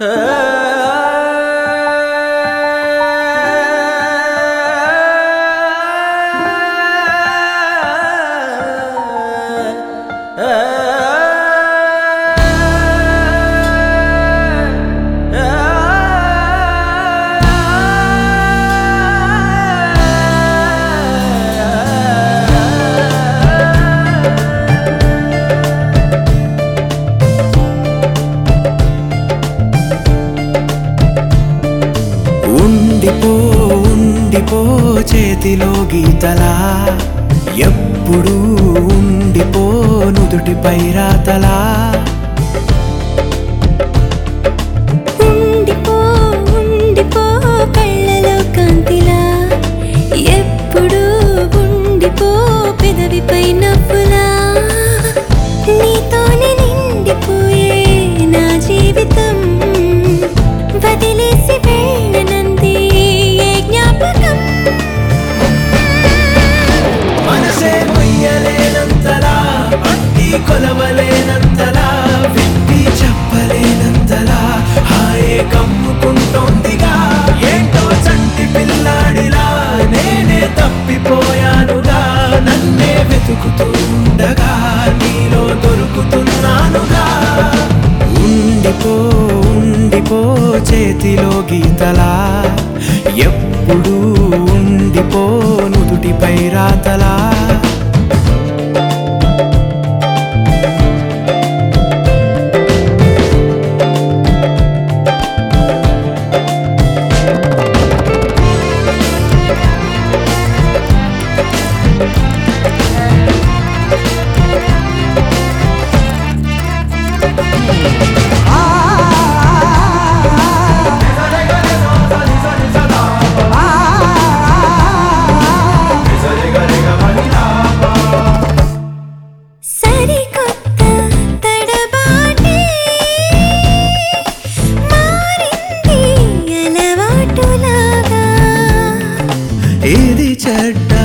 ఉండిపో ఉండిపో చేతిలో గీతలా ఎప్పుడు ఉండిపో నుదుటిపై రాతలా ఉండిపో ఉండిపో కళ్ళలో కాంతిలా ఎప్పుడు ఉండిపో పెదవిపై నవ్వులా నీతోనే నిండిపోయే నా జీవితం వదిలేసి వెళ్ళనంది ఏ జ్ఞాపకం మనసే మొయ్యలేనంతలా పట్టి కొలవలేనంతలా విప్పి చెప్పలేనంతలా హాయే కమ్ముకుంటోందిగా ఏంటో చంటి పిల్లాడిలా నేనే తప్పిపోయానుగా నన్నే వెతుకుతూ ఉండగా నీలో దొరుకుతున్నానుగా ఉండిపో ఉండిపో చేతిలో గీతలా ఎప్పుడు ఉండిపో నుదుటిపై రాతలా సరికొత్త తడబాటే మారింది అలవాటులాగా ఏది చెడ్డ